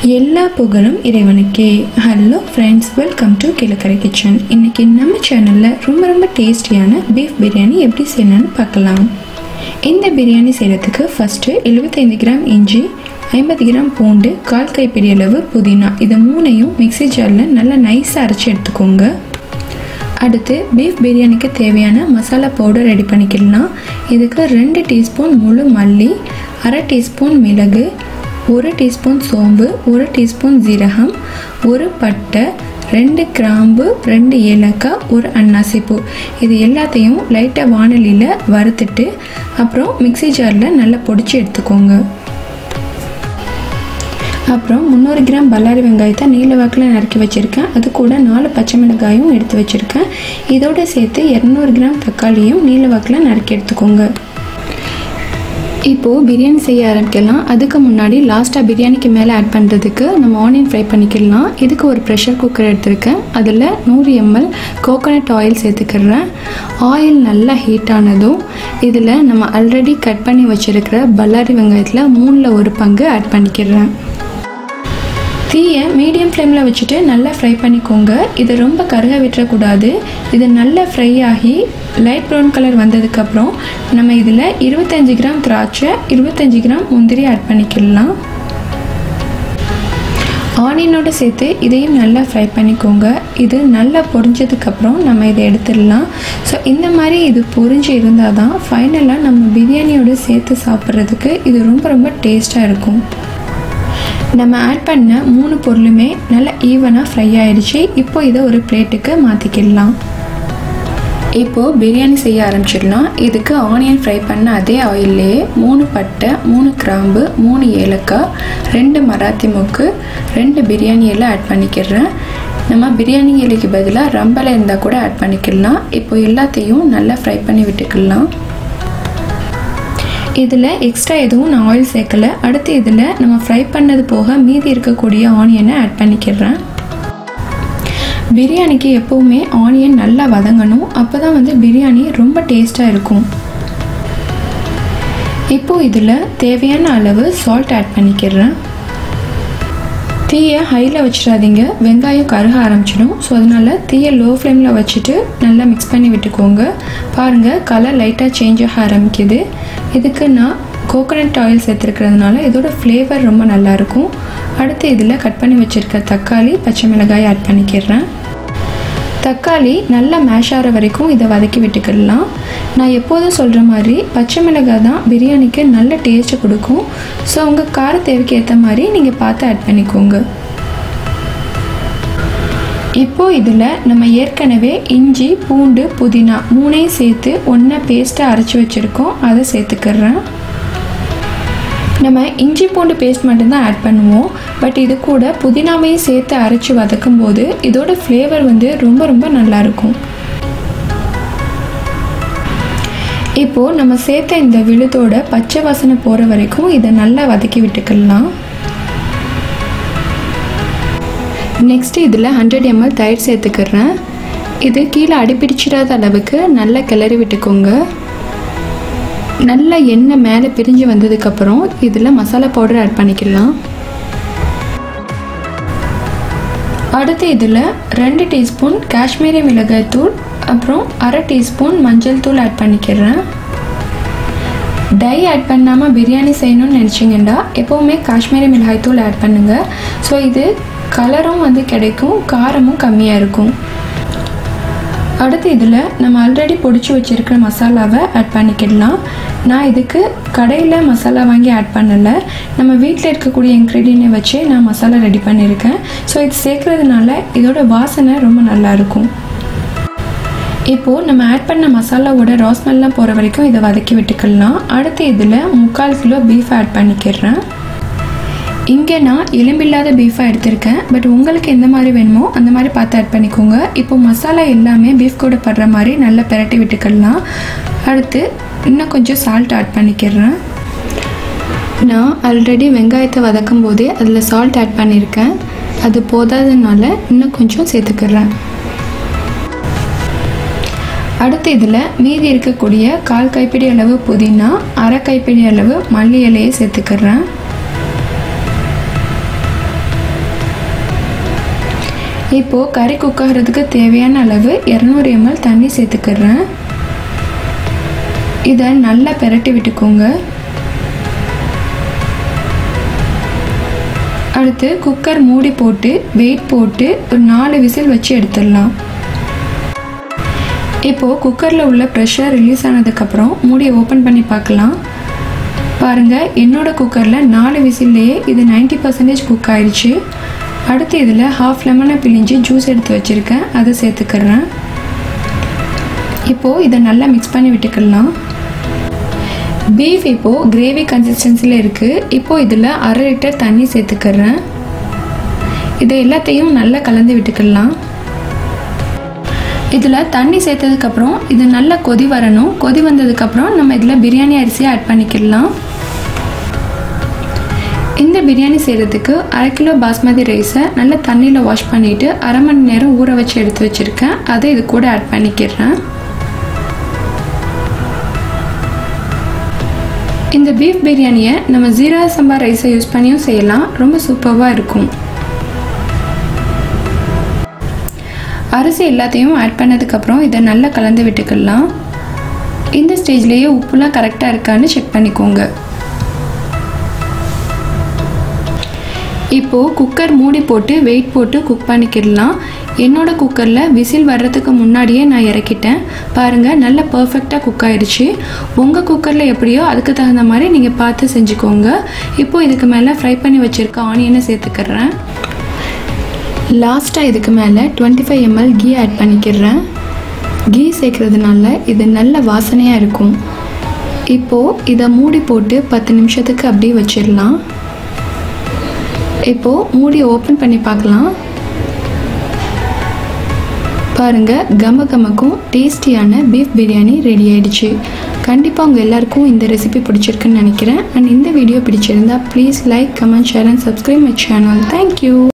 எல்லா புகழும் இறைவனுக்கே hello friends welcome to Kilakarai kitchen இன்னைக்கு நம்ம சேனலில் ரொம்ப ரொம்ப டேஸ்டியான பீஃப் பிரியாணி எப்படி செய்யணும்னு பார்க்கலாம் இந்த பிரியாணி செய்கிறதுக்கு ஃபஸ்ட்டு 75 கிராம் இஞ்சி ஐம்பது கிராம் பூண்டு கால் கைப்பிடி அளவு புதினா இது மூணையும் மிக்ஸி ஜாரில் நல்லா நைஸாக அரைச்சி எடுத்துக்கோங்க அடுத்து பீஃப் பிரியாணிக்கு தேவையான மசாலா பவுடர் ரெடி பண்ணிக்கலாம் இதுக்கு ரெண்டு டீஸ்பூன் முழு மல்லி அரை டீஸ்பூன் மிளகு ஒரு டீஸ்பூன் சோம்பு ஒரு டீஸ்பூன் ஜீரகம் ஒரு பட்டை ரெண்டு கிராம்பு ரெண்டு ஏலக்காய் ஒரு அன்னாசிப்பூ இது எல்லாத்தையும் லைட்டாக வானலியில் வறுத்துட்டு அப்புறம் மிக்ஸி ஜாரில் நல்லா பொடிச்சு எடுத்துக்கோங்க அப்புறம் முந்நூறு கிராம் பல்லாரி வெங்காயத்தை நீல வாக்கில் நறுக்கி வச்சுருக்கேன் அது கூட நாலு பச்சை மிளகாயும் எடுத்து வச்சுருக்கேன் இதோட சேர்த்து இரநூறு கிராம் தக்காளியும் நீல வாக்கில் நறுக்கி எடுத்துக்கோங்க இப்போது பிரியாணி செய்ய ஆரம்பிக்கலாம் அதுக்கு முன்னாடி லாஸ்ட்டாக பிரியாணிக்கு மேலே ஆட் பண்ணுறதுக்கு நம்ம ஆனியன் ஃப்ரை பண்ணிக்கலாம் இதுக்கு ஒரு ப்ரெஷர் குக்கர் எடுத்திருக்கேன் அதில் நூறு எம்எல் கோகோனட் ஆயில் சேர்த்துக்கிறேன் ஆயில் நல்லா ஹீட் ஆனதும் இதில் நம்ம ஆல்ரெடி கட் பண்ணி வச்சுருக்கிற பல்லாரி வெங்காயத்தில் மூணில் ஒரு பங்கு ஆட் பண்ணிக்கிறேன் தீயை மீடியம் ஃப்ளேமில் வச்சுட்டு நல்லா ஃப்ரை பண்ணிக்கோங்க இதை ரொம்ப கருக விட்டுறக்கூடாது இது நல்லா ஃப்ரை ஆகி லைட் ப்ரௌன் கலர் வந்ததுக்கப்புறம் நம்ம இதில் இருபத்தஞ்சி கிராம் திராட்சை இருபத்தஞ்சி கிராம் முந்திரி ஆட் பண்ணிக்கலாம் ஆனியனோடு சேர்த்து இதையும் நல்லா ஃப்ரை பண்ணிக்கோங்க இது நல்லா பொரிஞ்சதுக்கப்புறம் நம்ம இதை எடுத்துடலாம் ஸோ இந்த மாதிரி இது பொரிஞ்சு இருந்தால் தான் ஃபைனலாக நம்ம பிரியாணியோடு சேர்த்து சாப்பிட்றதுக்கு இது ரொம்ப ரொம்ப டேஸ்ட்டாக இருக்கும் நம்ம ஆட் பண்ண மூணு பொருளுமே நல்லா ஈவனாக ஃப்ரை ஆயிடுச்சு இப்போ இதை ஒரு பிளேட்டுக்கு மாற்றிக்கிடலாம் இப்போது பிரியாணி செய்ய ஆரம்பிச்சிடலாம் இதுக்கு ஆனியன் ஃப்ரை பண்ண அதே ஆயிலே மூணு பட்டை மூணு கிராம்பு மூணு ஏலக்காய் ரெண்டு மராத்தி மொக்கு ரெண்டு பிரியாணி இலை ஆட் பண்ணிக்கிறேன் நம்ம பிரியாணி இலைக்கு பதிலாக ரம்பலை இருந்தால் கூட ஆட் பண்ணிக்கலாம் இப்போ எல்லாத்தையும் நல்லா ஃப்ரை பண்ணி விட்டுக்கலாம் இதில் எக்ஸ்ட்ரா எதுவும் நான் ஆயில் சேர்க்கலை அடுத்து இதில் நம்ம ஃப்ரை பண்ணது போக மீதி இருக்கக்கூடிய ஆனியனை ஆட் பண்ணிக்கிறேன் பிரியாணிக்கு எப்போவுமே ஆனியன் நல்லா வதங்கணும் அப்போ தான் வந்து பிரியாணி ரொம்ப டேஸ்ட்டாக இருக்கும் இப்போது இதில் தேவையான அளவு சால்ட் ஆட் பண்ணிக்கிறேன் தீயை ஹையில் வச்சிடாதீங்க வெங்காயம் கருக ஆரம்பிச்சிடும் ஸோ அதனால் தீயை லோ ஃப்ளேமில் வச்சுட்டு நல்லா மிக்ஸ் பண்ணி விட்டுக்கோங்க பாருங்கள் கலர் லைட்டாக சேஞ்ச் ஆக ஆரம்பிக்குது இதுக்கு நான் கோகோனட் ஆயில் சேர்த்துருக்கிறதுனால இதோட ஃப்ளேவர் ரொம்ப நல்லாயிருக்கும் அடுத்து இதில் கட் பண்ணி வச்சுருக்க தக்காளி பச்சை மிளகாய் ஆட் பண்ணிக்கிறேன் தக்காளி நல்லா மேஷ் ஆகிற வரைக்கும் இதை வதக்கி விட்டுக்கிடலாம் நான் எப்போதும் சொல்கிற மாதிரி பச்சை மிளகாய் தான் பிரியாணிக்கு நல்ல டேஸ்ட்டு கொடுக்கும் ஸோ உங்கள் கார தேவைக்கு ஏற்ற மாதிரி நீங்கள் பார்த்து ஆட் பண்ணிக்கோங்க இப்போது இதில் நம்ம ஏற்கனவே இஞ்சி பூண்டு புதினா மூணையும் சேர்த்து ஒன்றா பேஸ்ட்டாக அரைச்சி வச்சுருக்கோம் அதை சேர்த்துக்கிறேன் நம்ம இஞ்சி பூண்டு பேஸ்ட் மட்டும்தான் ஆட் பண்ணுவோம் பட் இது கூட புதினாவையும் சேர்த்து அரைச்சி வதக்கும் போது இதோட ஃப்ளேவர் வந்து ரொம்ப ரொம்ப நல்லாயிருக்கும் இப்போது நம்ம சேர்த்த இந்த விழுதோட பச்சை வாசனை போகிற வரைக்கும் இதை நல்லா வதக்கி விட்டுக்கலாம் நெக்ஸ்ட் இதில் ஹண்ட்ரட் எம்எல் தயிர் சேர்த்துக்கிறேன் இது கீழே அடிப்பிடிச்சிடாத அளவுக்கு நல்லா கிளறி விட்டுக்கோங்க நல்லா எண்ணெய் மேலே பிரிஞ்சு வந்ததுக்கப்புறம் இதில் மசாலா பவுடர் ஆட் பண்ணிக்கலாம் அடுத்து இதில் ரெண்டு டீஸ்பூன் காஷ்மீரி மிளகாய் தூள் அப்புறம் அரை டீஸ்பூன் மஞ்சள் தூள் ஆட் பண்ணிக்கிறேன் டை ஆட் பண்ணாமல் பிரியாணி செய்யணும்னு நினச்சிங்கன்னா எப்போவுமே காஷ்மீரி மிளகாய் தூள் ஆட் பண்ணுங்கள் ஸோ இது கலரும் வந்து கிடைக்கும் காரமும் கம்மியாக இருக்கும் அடுத்து இதில் நம்ம ஆல்ரெடி பொடிச்சு வச்சுருக்கிற மசாலாவை ஆட் பண்ணிக்கிடலாம் நான் இதுக்கு கடையில் மசாலா வாங்கி ஆட் பண்ணலை நம்ம வீட்டில் இருக்கக்கூடிய இன்க்ரீடியனை வச்சு நான் மசாலா ரெடி பண்ணியிருக்கேன் ஸோ இது சேர்க்குறதுனால இதோட வாசனை ரொம்ப நல்லாயிருக்கும் இப்போது நம்ம ஆட் பண்ண மசாலாவோட ராஸ்மெல்லாம் போகிற வரைக்கும் இதை வதக்கி விட்டுக்கலாம் அடுத்து இதில் முக்கால் கிலோ பீஃப் ஆட் பண்ணிக்கிறேன் இங்கே நான் எலும்பில்லாத பீஃபாக எடுத்திருக்கேன் பட் உங்களுக்கு எந்த மாதிரி வேணுமோ அந்த மாதிரி பார்த்து ஆட் பண்ணிக்கோங்க இப்போ மசாலா எல்லாமே பீஃப் கூட படுற மாதிரி நல்லா பெரட்டி விட்டுக்கலாம் அடுத்து இன்னும் கொஞ்சம் சால்ட் ஆட் பண்ணிக்கிறேன் நான் ஆல்ரெடி வெங்காயத்தை வதக்கும் போதே அதில் சால்ட் ஆட் பண்ணியிருக்கேன் அது போதாததுனால இன்னும் கொஞ்சம் சேர்த்துக்கிறேன் அடுத்து இதில் மீதி இருக்கக்கூடிய கால் கைப்பிடி அளவு புதினா அரை கைப்பிடி அளவு மல்லி இலையை சேர்த்துக்கிறேன் இப்போது கறி குக் ஆகிறதுக்கு தேவையான அளவு இரநூறு எம்எல் தண்ணி சேர்த்துக்கிறேன் இதை நல்லா பெரட்டி விட்டுக்கோங்க அடுத்து குக்கர் மூடி போட்டு வெயிட் போட்டு ஒரு நாலு விசில் வச்சு எடுத்துடலாம் இப்போது குக்கரில் உள்ள ப்ரெஷர் ரிலீஸ் ஆனதுக்கப்புறம் மூடியை ஓப்பன் பண்ணி பார்க்கலாம் பாருங்கள் என்னோடய குக்கரில் நாலு விசில்லையே இது நைன்ட்டி பர்சன்டேஜ் குக் ஆயிடுச்சு அடுத்து இதில் ஹாஃப் லெமனை பிழிஞ்சு ஜூஸ் எடுத்து வச்சுருக்கேன் அதை சேர்த்துக்கிறேன் இப்போது இதை நல்லா மிக்ஸ் பண்ணி விட்டுக்கலாம் பீஃப் இப்போது கிரேவி கன்சிஸ்டன்சியில் இருக்குது இப்போது இதில் அரை லிட்டர் தண்ணி சேர்த்துக்கிறேன் இதை எல்லாத்தையும் நல்லா கலந்து விட்டுக்கலாம் இதில் தண்ணி சேர்த்ததுக்கப்புறம் இது நல்லா கொதி வரணும் கொதி வந்ததுக்கப்புறம் நம்ம இதில் பிரியாணி அரிசியை ஆட் பண்ணிக்கலாம் இந்த பிரியாணி செய்கிறதுக்கு அரை கிலோ பாஸ்மதி ரைஸை நல்லா தண்ணியில் வாஷ் பண்ணிவிட்டு அரை மணி நேரம் ஊற வச்சு எடுத்து வச்சுருக்கேன் அதை இது கூட ஆட் பண்ணிக்கிறேன் இந்த பீஃப் பிரியாணியை நம்ம ஜீரா சம்பா ரைஸை யூஸ் பண்ணியும் செய்யலாம் ரொம்ப சூப்பராக இருக்கும் அரிசி எல்லாத்தையும் ஆட் பண்ணதுக்கப்புறம் இதை நல்லா கலந்து விட்டுக்கலாம் இந்த ஸ்டேஜ்லேயே உப்புலாம் கரெக்டாக இருக்கான்னு செக் பண்ணிக்கோங்க இப்போது குக்கர் மூடி போட்டு வெயிட் போட்டு குக் பண்ணிக்கிடலாம் என்னோடய குக்கரில் விசில் வர்றதுக்கு முன்னாடியே நான் இறக்கிட்டேன் பாருங்கள் நல்லா பர்ஃபெக்டாக குக் ஆயிடுச்சு உங்கள் குக்கரில் எப்படியோ அதுக்கு தகுந்த மாதிரி நீங்கள் பார்த்து செஞ்சுக்கோங்க இப்போது இதுக்கு மேலே ஃப்ரை பண்ணி வச்சுருக்க ஆனியனை சேர்த்துக்கிறேன் லாஸ்ட்டாக இதுக்கு மேலே twenty five ML ghee add பண்ணிக்கிறேன் கீ சேர்க்குறதுனால இது நல்ல வாசனையாக இருக்கும் இப்போது இதை மூடி போட்டு பத்து நிமிஷத்துக்கு அப்படியே வச்சிடலாம் இப்போது மூடி ஓப்பன் பண்ணி பார்க்கலாம் பாருங்கள் கம கமக்கும் டேஸ்டியான பீஃப் பிரியாணி ரெடி ஆயிடுச்சு கண்டிப்பாக உங்கள் எல்லாருக்கும் இந்த ரெசிபி பிடிச்சிருக்குன்னு நினைக்கிறேன் அண்ட் இந்த வீடியோ பிடிச்சிருந்தா please like comment share and subscribe my channel thank you